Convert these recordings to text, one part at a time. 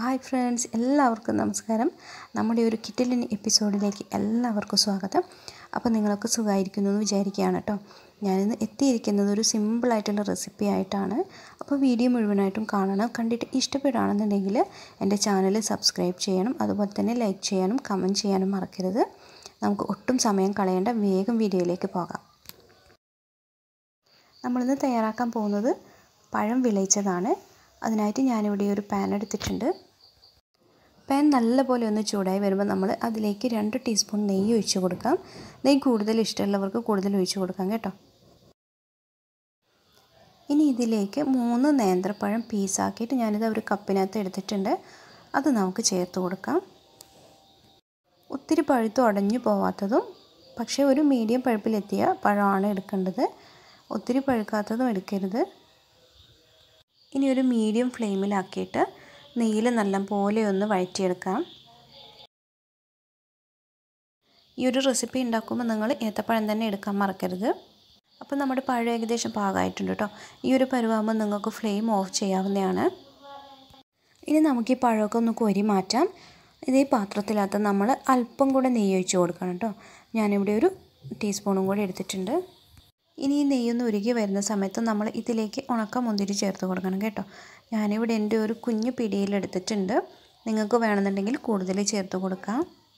hi friends എല്ലാവർക്കും നമസ്കാരം നമ്മുടെ ഒരു കിറ്റലിൻ എപ്പിസോഡിലേക്ക് എല്ലാവർക്കും സ്വാഗതം അപ്പോൾ നിങ്ങളൊക്കെ സുഖമായിരിക്കുന്നു എന്ന് വിചാരിക്കുകയാണ് കേട്ടോ ഞാനിന്ന് എത്തിയിരിക്കുന്നത് ഒരു സിമ്പിളായിട്ടുള്ള റെസിപ്പി ആയിട്ടാണ് അപ്പോൾ വീഡിയോ മുഴുവനായിട്ടും കാണണം കണ്ടിട്ട് ഇഷ്ടപ്പെടുകയാണെന്നുണ്ടെങ്കിൽ എൻ്റെ ചാനൽ സബ്സ്ക്രൈബ് ചെയ്യണം അതുപോലെ തന്നെ ലൈക്ക് ചെയ്യാനും കമൻറ്റ് ചെയ്യാനും മറക്കരുത് നമുക്ക് ഒട്ടും സമയം കളയേണ്ട വേഗം വീഡിയോയിലേക്ക് പോകാം നമ്മളിന്ന് തയ്യാറാക്കാൻ പോകുന്നത് പഴം വിളയിച്ചതാണ് അതിനായിട്ട് ഞാനിവിടെ ഒരു പാൻ എടുത്തിട്ടുണ്ട് പാൻ നല്ലപോലെ ഒന്ന് ചൂടായി വരുമ്പോൾ നമ്മൾ അതിലേക്ക് രണ്ട് ടീസ്പൂൺ നെയ്യ് ഒഴിച്ച് കൊടുക്കാം നെയ്യ് കൂടുതൽ ഇഷ്ടമുള്ളവർക്ക് കൂടുതൽ ഒഴിച്ച് കൊടുക്കാം കേട്ടോ ഇനി ഇതിലേക്ക് മൂന്ന് നേന്ത്രപ്പഴം പീസാക്കിയിട്ട് ഞാനിത് ഒരു കപ്പിനകത്ത് എടുത്തിട്ടുണ്ട് അത് നമുക്ക് ചേർത്ത് കൊടുക്കാം ഒത്തിരി പഴുത്ത് ഉടഞ്ഞു പോവാത്തതും പക്ഷേ ഒരു മീഡിയം പഴുപ്പിലെത്തിയ പഴമാണ് എടുക്കേണ്ടത് ഒത്തിരി പഴുക്കാത്തതും എടുക്കരുത് ഇനി ഒരു മീഡിയം ഫ്ലെയിമിലാക്കിയിട്ട് നെയ്യിൽ നല്ല പോലെ ഒന്ന് വഴറ്റിയെടുക്കാം ഈ ഒരു റെസിപ്പി ഉണ്ടാക്കുമ്പോൾ നിങ്ങൾ ഏത്തപ്പഴം തന്നെ എടുക്കാൻ മറക്കരുത് അപ്പോൾ നമ്മുടെ പഴം ഏകദേശം പാകമായിട്ടുണ്ട് കേട്ടോ ഈ ഒരു പരുവാകുമ്പോൾ നിങ്ങൾക്ക് ഫ്ലെയിം ഓഫ് ചെയ്യാവുന്നതാണ് ഇനി നമുക്ക് ഈ പഴമൊക്കെ ഒന്ന് കോരി മാറ്റാം ഇതേ പാത്രത്തിനകത്ത് നമ്മൾ അല്പം കൂടെ നെയ്യ് ഒഴിച്ച് കൊടുക്കണം കേട്ടോ ഞാനിവിടെ ഒരു ടീസ്പൂണും കൂടെ എടുത്തിട്ടുണ്ട് ഇനി ഈ നെയ്യൊന്ന് ഉരുകി വരുന്ന സമയത്ത് നമ്മൾ ഇതിലേക്ക് ഉണക്ക മുന്തിരി ചേർത്ത് കൊടുക്കണം കേട്ടോ ഞാനിവിടെ എൻ്റെ ഒരു കുഞ്ഞു പിടിയിലെടുത്തിട്ടുണ്ട് നിങ്ങൾക്ക് വേണമെന്നുണ്ടെങ്കിൽ കൂടുതൽ ചേർത്ത് കൊടുക്കാം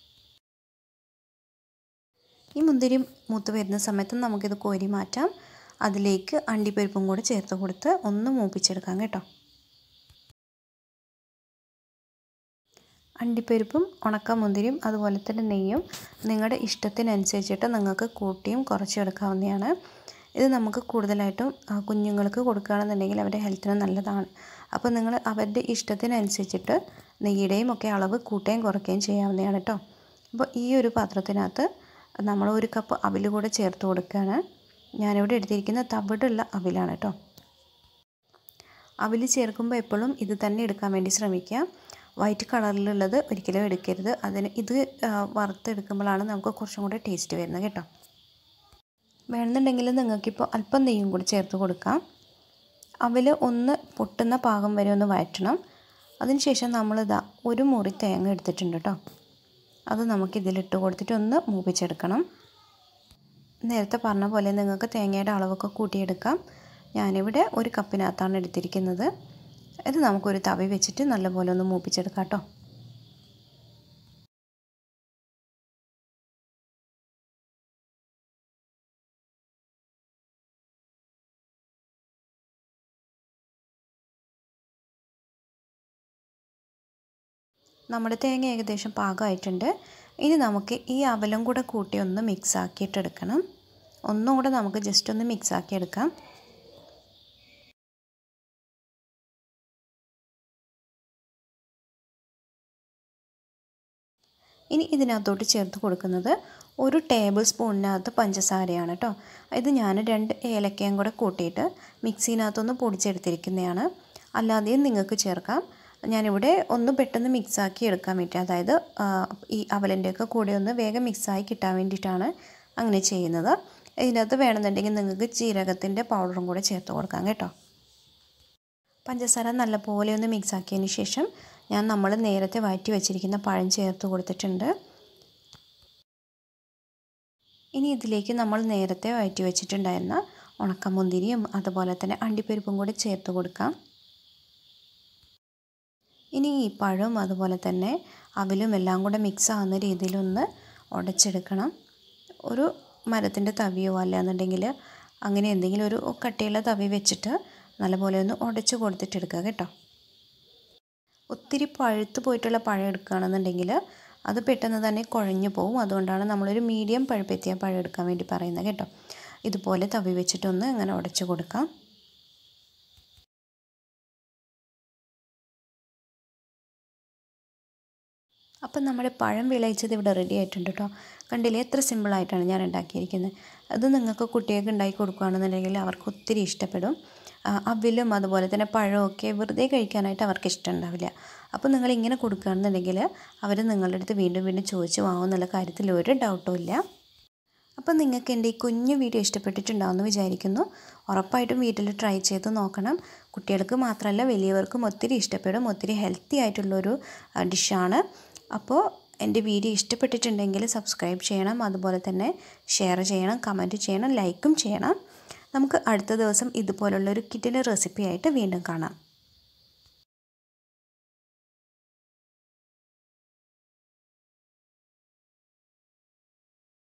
ഈ മുന്തിരി മൂത്ത് വരുന്ന സമയത്ത് നമുക്കിത് കോരി മാറ്റാം അതിലേക്ക് അണ്ടിപ്പരിപ്പും കൂടെ ചേർത്ത് കൊടുത്ത് ഒന്ന് മൂപ്പിച്ചെടുക്കാം കേട്ടോ അണ്ടിപ്പരിപ്പും ഉണക്ക മുന്തിരിയും അതുപോലെ തന്നെ നെയ്യും നിങ്ങളുടെ ഇഷ്ടത്തിനനുസരിച്ചിട്ട് നിങ്ങൾക്ക് കൂട്ടിയും കുറച്ചും എടുക്കാവുന്നതാണ് ഇത് നമുക്ക് കൂടുതലായിട്ടും കുഞ്ഞുങ്ങൾക്ക് കൊടുക്കുകയാണെന്നുണ്ടെങ്കിൽ അവരുടെ ഹെൽത്തിന് നല്ലതാണ് അപ്പോൾ നിങ്ങൾ അവരുടെ ഇഷ്ടത്തിനനുസരിച്ചിട്ട് നെയ്യുടെയും ഒക്കെ അളവ് കൂട്ടുകയും കുറയ്ക്കുകയും ചെയ്യാവുന്നതാണ് കേട്ടോ അപ്പോൾ ഈ ഒരു പാത്രത്തിനകത്ത് നമ്മൾ ഒരു കപ്പ് അവിൽ കൂടെ ചേർത്ത് കൊടുക്കുകയാണ് ഞാനിവിടെ എടുത്തിരിക്കുന്ന തവിടുള്ള അവിലാണ് കേട്ടോ അവിൽ ചേർക്കുമ്പോൾ എപ്പോഴും ഇത് തന്നെ എടുക്കാൻ വേണ്ടി ശ്രമിക്കുക വൈറ്റ് കളറിലുള്ളത് ഒരിക്കലും എടുക്കരുത് അതിന് ഇത് വറുത്തെടുക്കുമ്പോഴാണ് നമുക്ക് കുറച്ചും കൂടെ ടേസ്റ്റ് വരുന്നത് കേട്ടോ വേണമെന്നുണ്ടെങ്കിൽ നിങ്ങൾക്കിപ്പോൾ അല്പം നെയ്യും കൂടി ചേർത്ത് കൊടുക്കാം അവൽ ഒന്ന് പൊട്ടുന്ന പാകം വരെ ഒന്ന് വഴറ്റണം അതിനുശേഷം നമ്മളിതാ ഒരു മുറി തേങ്ങ എടുത്തിട്ടുണ്ട് കേട്ടോ അത് നമുക്ക് ഇതിലിട്ട് കൊടുത്തിട്ട് ഒന്ന് മൂപ്പിച്ചെടുക്കണം നേരത്തെ പറഞ്ഞ പോലെ നിങ്ങൾക്ക് തേങ്ങയുടെ അളവൊക്കെ കൂട്ടിയെടുക്കാം ഞാനിവിടെ ഒരു കപ്പിനകത്താണ് എടുത്തിരിക്കുന്നത് ഇത് നമുക്കൊരു തവി വെച്ചിട്ട് നല്ലപോലെ ഒന്ന് മൂപ്പിച്ചെടുക്കാം കേട്ടോ നമ്മുടെ തേങ്ങ ഏകദേശം പാകമായിട്ടുണ്ട് ഇനി നമുക്ക് ഈ അവലും കൂടെ കൂട്ടി ഒന്ന് മിക്സ് ആക്കിയിട്ടെടുക്കണം ഒന്നും കൂടെ നമുക്ക് ജസ്റ്റ് ഒന്ന് മിക്സ് ആക്കി എടുക്കാം ഇനി ഇതിനകത്തോട്ട് ചേർത്ത് കൊടുക്കുന്നത് ഒരു ടേബിൾ സ്പൂണിനകത്ത് പഞ്ചസാരയാണ് കേട്ടോ ഇത് ഞാൻ രണ്ട് ഏലക്കയും കൂടെ കൂട്ടിയിട്ട് മിക്സിനകത്തൊന്ന് പൊടിച്ചെടുത്തിരിക്കുന്നതാണ് അല്ലാതെയും നിങ്ങൾക്ക് ചേർക്കാം ഞാനിവിടെ ഒന്ന് പെട്ടെന്ന് മിക്സാക്കി എടുക്കാൻ വേണ്ടി അതായത് ഈ അവലിൻ്റെയൊക്കെ കൂടെ ഒന്ന് വേഗം മിക്സായി കിട്ടാൻ വേണ്ടിയിട്ടാണ് അങ്ങനെ ചെയ്യുന്നത് ഇതിനകത്ത് വേണമെന്നുണ്ടെങ്കിൽ നിങ്ങൾക്ക് ജീരകത്തിൻ്റെ പൗഡറും കൂടെ ചേർത്ത് കൊടുക്കാം കേട്ടോ പഞ്ചസാര നല്ലപോലെ ഒന്ന് മിക്സ് ആക്കിയതിന് ശേഷം ഞാൻ നമ്മൾ നേരത്തെ വഴറ്റി വെച്ചിരിക്കുന്ന പഴം ചേർത്ത് കൊടുത്തിട്ടുണ്ട് ഇനി ഇതിലേക്ക് നമ്മൾ നേരത്തെ വഴറ്റി വെച്ചിട്ടുണ്ടായിരുന്ന ഉണക്കമുന്തിരിയും അതുപോലെ തന്നെ അണ്ടിപ്പരിപ്പും കൂടി ചേർത്ത് കൊടുക്കാം ഇനി ഈ പഴവും അതുപോലെ തന്നെ അവിലും എല്ലാം കൂടെ മിക്സ് ആവുന്ന രീതിയിലൊന്ന് ഉടച്ചെടുക്കണം ഒരു മരത്തിൻ്റെ തവിയോ അല്ലാന്നുണ്ടെങ്കിൽ അങ്ങനെ എന്തെങ്കിലും ഒരു കട്ടിയുള്ള തവി വെച്ചിട്ട് നല്ലപോലെ ഒന്ന് ഉടച്ച് കൊടുത്തിട്ടെടുക്കുക കേട്ടോ ഒത്തിരി പഴുത്ത് പോയിട്ടുള്ള പഴം എടുക്കുകയാണെന്നുണ്ടെങ്കിൽ അത് പെട്ടെന്ന് തന്നെ കുഴഞ്ഞു പോകും അതുകൊണ്ടാണ് നമ്മളൊരു മീഡിയം പഴുപ്പെത്തിയ പഴം എടുക്കാൻ വേണ്ടി പറയുന്നത് കേട്ടോ ഇതുപോലെ തവി വെച്ചിട്ടൊന്ന് ഇങ്ങനെ ഉടച്ച് കൊടുക്കാം അപ്പം നമ്മുടെ പഴം വിളയിച്ചത് ഇവിടെ റെഡി ആയിട്ടുണ്ട് കേട്ടോ കണ്ടില്ലേ എത്ര സിമ്പിളായിട്ടാണ് ഞാൻ ഉണ്ടാക്കിയിരിക്കുന്നത് അത് നിങ്ങൾക്ക് കുട്ടികൾക്ക് ഉണ്ടാക്കി കൊടുക്കുകയാണെന്നുണ്ടെങ്കിൽ അവർക്ക് ഒത്തിരി ഇഷ്ടപ്പെടും അവിലും അതുപോലെ തന്നെ പഴമൊക്കെ വെറുതെ കഴിക്കാനായിട്ട് അവർക്ക് ഇഷ്ടമുണ്ടാവില്ല അപ്പോൾ നിങ്ങൾ ഇങ്ങനെ കൊടുക്കുകയാണെന്നുണ്ടെങ്കിൽ അവർ നിങ്ങളുടെ അടുത്ത് വീണ്ടും വീണ്ടും ചോദിച്ച് വാങ്ങും എന്നുള്ള കാര്യത്തിൽ ഒരു ഡൗട്ടും ഇല്ല അപ്പം നിങ്ങൾക്ക് എൻ്റെ ഈ കുഞ്ഞു വീഡിയോ ഇഷ്ടപ്പെട്ടിട്ടുണ്ടാവുമെന്ന് വിചാരിക്കുന്നു ഉറപ്പായിട്ടും വീട്ടിൽ ട്രൈ ചെയ്ത് നോക്കണം കുട്ടികൾക്ക് മാത്രമല്ല വലിയവർക്കും ഒത്തിരി ഇഷ്ടപ്പെടും ഒത്തിരി ഹെൽത്തി ആയിട്ടുള്ളൊരു ഡിഷാണ് അപ്പോൾ എൻ്റെ വീഡിയോ ഇഷ്ടപ്പെട്ടിട്ടുണ്ടെങ്കിൽ സബ്സ്ക്രൈബ് ചെയ്യണം അതുപോലെ തന്നെ ഷെയർ ചെയ്യണം കമൻറ്റ് ചെയ്യണം ലൈക്കും ചെയ്യണം നമുക്ക് അടുത്ത ദിവസം ഇതുപോലുള്ളൊരു കിറ്റിലെ റെസിപ്പി ആയിട്ട് വീണ്ടും കാണാം